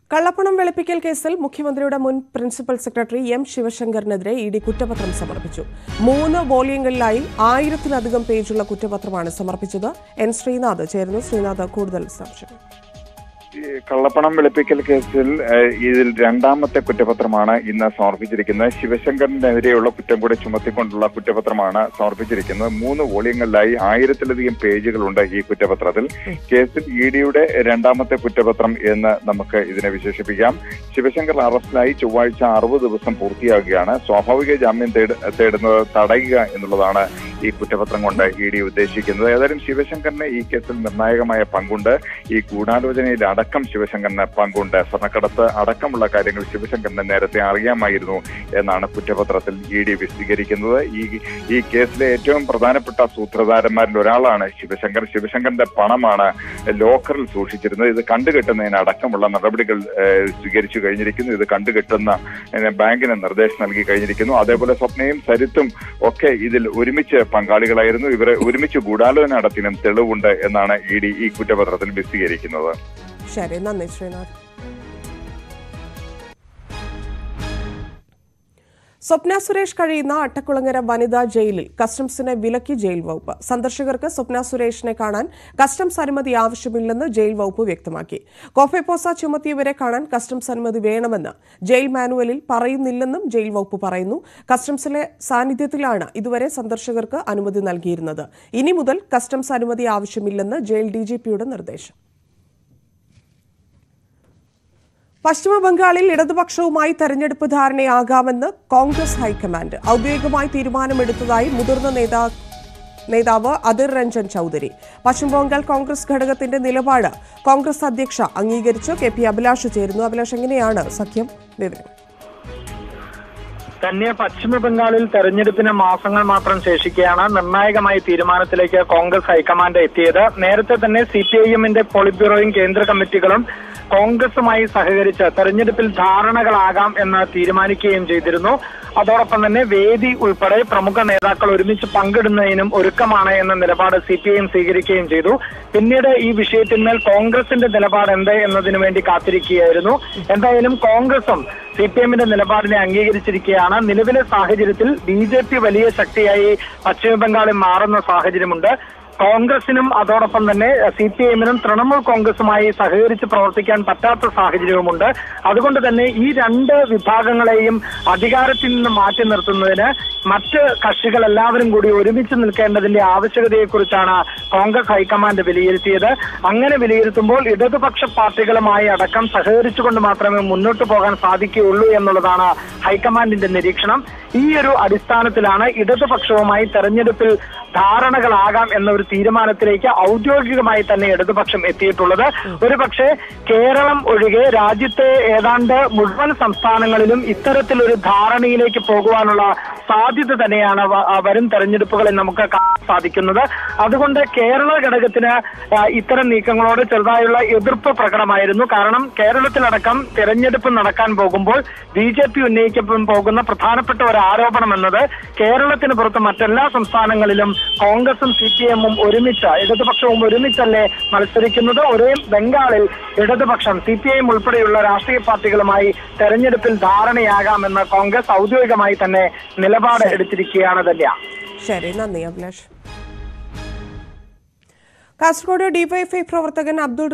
കള്ളപ്പണം വെളുപ്പിക്കൽ കേസിൽ മുഖ്യമന്ത്രിയുടെ മുൻ പ്രിൻസിപ്പൽ സെക്രട്ടറി എം ശിവശങ്കറിനെതിരെ ഇ ഡി കുറ്റപത്രം സമർപ്പിച്ചു മൂന്ന് വോളിയങ്ങളിലായി ആയിരത്തിലധികം പേജുള്ള കുറ്റപത്രമാണ് സമർപ്പിച്ചത് എൻ ശ്രീനാഥ് ചേരുന്നു ശ്രീനാഥ് കൂടുതൽ വിശദാംശങ്ങൾ ഈ കള്ളപ്പണം വെളുപ്പിക്കൽ കേസിൽ ഏഹ്, ഇതിൽ രണ്ടാമത്തെ കുറ്റപത്രമാണ് ഇന്ന് സമർപ്പിച്ചിരിക്കുന്നത് ശിവശങ്കറിനെതിരെയുള്ള കുറ്റം കൂടി ചുമത്തിക്കൊണ്ടുള്ള കുറ്റപത്രമാണ് സമർപ്പിച്ചിരിക്കുന്നത് മൂന്ന് വോളിയങ്ങളിലായി ആയിരത്തിലധികം പേജുകളുണ്ട് ഈ കുറ്റപത്രത്തിൽ കേസിൽ ഇ ഡിയുടെ രണ്ടാമത്തെ കുറ്റപത്രം എന്ന് നമുക്ക് ഇതിനെ വിശേഷിപ്പിക്കാം ശിവശങ്കർ അറസ്റ്റിലായി ചൊവ്വാഴ്ച അറുപത് ദിവസം പൂർത്തിയാകുകയാണ് സ്വാഭാവിക ജാമ്യം തേട് തേടുന്നത് തടയുക എന്നുള്ളതാണ് ഈ കുറ്റപത്രം കൊണ്ട് ഇ ഡി ഉദ്ദേശിക്കുന്നത് ഏതായാലും ശിവശങ്കറിന് ഈ കേസിൽ നിർണായകമായ പങ്കുണ്ട് ഈ ഗൂഢാലോചനയിൽ അടക്കം ശിവശങ്കറിന് പങ്കുണ്ട് സ്വർണ്ണക്കടത്ത് അടക്കമുള്ള കാര്യങ്ങൾ ശിവശങ്കറിന് നേരത്തെ അറിയാമായിരുന്നു എന്നാണ് കുറ്റപത്രത്തിൽ ഇ ഡി വിശദീകരിക്കുന്നത് ഈ ഈ കേസിലെ ഏറ്റവും പ്രധാനപ്പെട്ട സൂത്രധാരന്മാരിൽ ഒരാളാണ് ശിവശങ്കർ ശിവശങ്കറിന്റെ പണമാണ് ലോക്കറിൽ സൂക്ഷിച്ചിരുന്നത് ഇത് കണ്ടുകെട്ടുന്നതിന് അടക്കമുള്ള നടപടികൾ ഏഹ്, സ്വീകരിച്ചു കഴിഞ്ഞിരിക്കുന്നു ഇത് കണ്ടുകെട്ടുന്ന ഏഹ്, ബാങ്കിന് നിർദ്ദേശം നൽകി കഴിഞ്ഞിരിക്കുന്നു അതേപോലെ സ്വപ്നയും സരിത്തും ഒക്കെ ഇതിൽ ഒരുമിച്ച് പങ്കാളികളായിരുന്നു ഇവരെ ഒരുമിച്ച് ഗൂഢാലോചന നടത്തിനും തെളിവുണ്ട് എന്നാണ് ഇ ഡി ഈ കുറ്റപത്രത്തിൽ വിശദീകരിക്കുന്നത് ശരി നന്ദി ശ്രീനാഥ് സ്വപ്ന സുരേഷ് കഴിയുന്ന അട്ടക്കുളങ്ങര വനിതാ ജയിലിൽ കസ്റ്റംസിനെ വിലക്കി ജയിൽ വകുപ്പ് സന്ദർശകർക്ക് സ്വപ്ന സുരേഷിനെ കാണാൻ കസ്റ്റംസ് അനുമതി ആവശ്യമില്ലെന്ന് ജയിൽ വകുപ്പ് വ്യക്തമാക്കി കോഫെപ്പോസ ചുമത്തിയവരെ കാണാൻ കസ്റ്റംസ് അനുമതി വേണമെന്ന് ജയിൽ മാനുവലിൽ പറയുന്നില്ലെന്നും ജയിൽ വകുപ്പ് പറയുന്നു കസ്റ്റംസിലെ സാന്നിധ്യത്തിലാണ് ഇതുവരെ സന്ദർശകർക്ക് അനുമതി നൽകിയിരുന്നത് ഇനി മുതൽ കസ്റ്റംസ് അനുമതി ആവശ്യമില്ലെന്ന് ജയിൽ ഡിജിപിയുടെ നിർദ്ദേശം പശ്ചിമ ബംഗാളിൽ ഇടതുപക്ഷവുമായി തെരഞ്ഞെടുപ്പ് ധാരണയാകാമെന്ന് കോൺഗ്രസ് ഹൈക്കമാൻഡ് ഔദ്യോഗികമായി തീരുമാനമെടുത്തതായി മുതിർന്ന നേതാ നേതാവ് അദിർ രഞ്ജൻ ചൌധരി പശ്ചിമബംഗാൾ കോൺഗ്രസ് ഘടകത്തിന്റെ നിലപാട് കോൺഗ്രസ് അധ്യക്ഷ അംഗീകരിച്ചു കെ പി അഭിലാഷ് ചേരുന്നു അഭിലാഷ് എങ്ങനെയാണ് സഖ്യം വിവരം തന്നെ പശ്ചിമ ബംഗാളിൽ തെരഞ്ഞെടുപ്പിന് മാസങ്ങൾ മാത്രം ശേഷിക്കെയാണ് നിർണായകമായ തീരുമാനത്തിലേക്ക് കോൺഗ്രസ് ഹൈക്കമാൻഡ് എത്തിയത് നേരത്തെ തന്നെ സി പി ഐ എമ്മിന്റെ പോളിറ്റ് ബ്യൂറോയും കേന്ദ്ര കമ്മിറ്റികളും കോൺഗ്രസുമായി സഹകരിച്ച് തെരഞ്ഞെടുപ്പിൽ ധാരണകളാകാം എന്ന് തീരുമാനിക്കുകയും ചെയ്തിരുന്നു അതോടൊപ്പം തന്നെ വേദി ഉൾപ്പെടെ പ്രമുഖ നേതാക്കൾ ഒരുമിച്ച് പങ്കിടുന്നതിനും ഒരുക്കമാണ് എന്ന നിലപാട് സി പി ഐ എം സ്വീകരിക്കുകയും ചെയ്തു പിന്നീട് ഈ വിഷയത്തിന്മേൽ കോൺഗ്രസിന്റെ നിലപാട് എന്ത് എന്നതിനു വേണ്ടി കാത്തിരിക്കുകയായിരുന്നു എന്തായാലും കോൺഗ്രസും സി പി എമ്മിന്റെ നിലപാടിനെ അംഗീകരിച്ചിരിക്കുകയാണ് നിലവിലെ സാഹചര്യത്തിൽ ബി ജെ പി വലിയ ശക്തിയായി പശ്ചിമ ബംഗാളിൽ മാറുന്ന സാഹചര്യമുണ്ട് കോൺഗ്രസിനും അതോടൊപ്പം തന്നെ സി പി എമ്മിനും തൃണമൂൽ കോൺഗ്രസുമായി സഹകരിച്ച് പ്രവർത്തിക്കാൻ പറ്റാത്ത സാഹചര്യവുമുണ്ട് അതുകൊണ്ട് തന്നെ ഈ രണ്ട് വിഭാഗങ്ങളെയും അധികാരത്തിൽ നിന്ന് മാറ്റി നിർത്തുന്നതിന് മറ്റ് കക്ഷികൾ എല്ലാവരും കൂടി ഒരുമിച്ച് നിൽക്കേണ്ടതിന്റെ ആവശ്യകതയെക്കുറിച്ചാണ് കോൺഗ്രസ് ഹൈക്കമാൻഡ് വിലയിരുത്തിയത് അങ്ങനെ വിലയിരുത്തുമ്പോൾ ഇടതുപക്ഷ പാർട്ടികളുമായി അടക്കം സഹകരിച്ചുകൊണ്ട് മാത്രമേ മുന്നോട്ട് പോകാൻ സാധിക്കുകയുള്ളൂ എന്നുള്ളതാണ് ഹൈക്കമാൻഡിന്റെ നിരീക്ഷണം ഈ ഒരു അടിസ്ഥാനത്തിലാണ് ഇടതുപക്ഷവുമായി തെരഞ്ഞെടുപ്പിൽ ധാരണകളാകാം എന്ന ഒരു തീരുമാനത്തിലേക്ക് ഔദ്യോഗികമായി തന്നെ ഇടതുപക്ഷം എത്തിയിട്ടുള്ളത് ഒരുപക്ഷെ കേരളം ഒഴികെ രാജ്യത്തെ ഏതാണ്ട് മുഴുവൻ സംസ്ഥാനങ്ങളിലും ഇത്തരത്തിലൊരു ധാരണയിലേക്ക് പോകുവാനുള്ള സാധ്യത തന്നെയാണ് വ- ആ വരും തെരഞ്ഞെടുപ്പുകളിൽ നമുക്ക് കാണാൻ സാധിക്കുന്നത് അതുകൊണ്ട് കേരള ഘടകത്തിന് ആ, ഇത്തരം നീക്കങ്ങളോട് ചെറുതായുള്ള എതിർപ്പ് പ്രകടമായിരുന്നു കാരണം കേരളത്തിലടക്കം തെരഞ്ഞെടുപ്പ് നടക്കാൻ പോകുമ്പോൾ ബി ജെ പി ഉന്നയിക്കപ്പം പോകുന്ന പ്രധാനപ്പെട്ട ഒരു ആരോപണം എന്നത് കേരളത്തിന് പുറത്ത് മറ്റെല്ലാ സംസ്ഥാനങ്ങളിലും കോൺഗ്രസും സി പി എമ്മും ഒരുമിച്ച് ഇടതുപക്ഷവും ഒരുമിച്ചല്ലേ മത്സരിക്കുന്നത് ഒരേ ബംഗാളിൽ ഇടതുപക്ഷം സി പി ഐ എം ഉൾപ്പെടെയുള്ള രാഷ്ട്രീയ പാർട്ടികളുമായി തെരഞ്ഞെടുപ്പിൽ ധാരണയാകാമെന്ന് കോൺഗ്രസ് ഔദ്യോഗികമായി തന്നെ നിലപാട് എടുത്തിരിക്കുകയാണ് ധന്യ ശരി നന്ദി അഭിലാഷ് കാസർഗോഡ് ഡിവൈഎഫ്ഐ പ്രവർത്തകൻ അബ്ദുൾ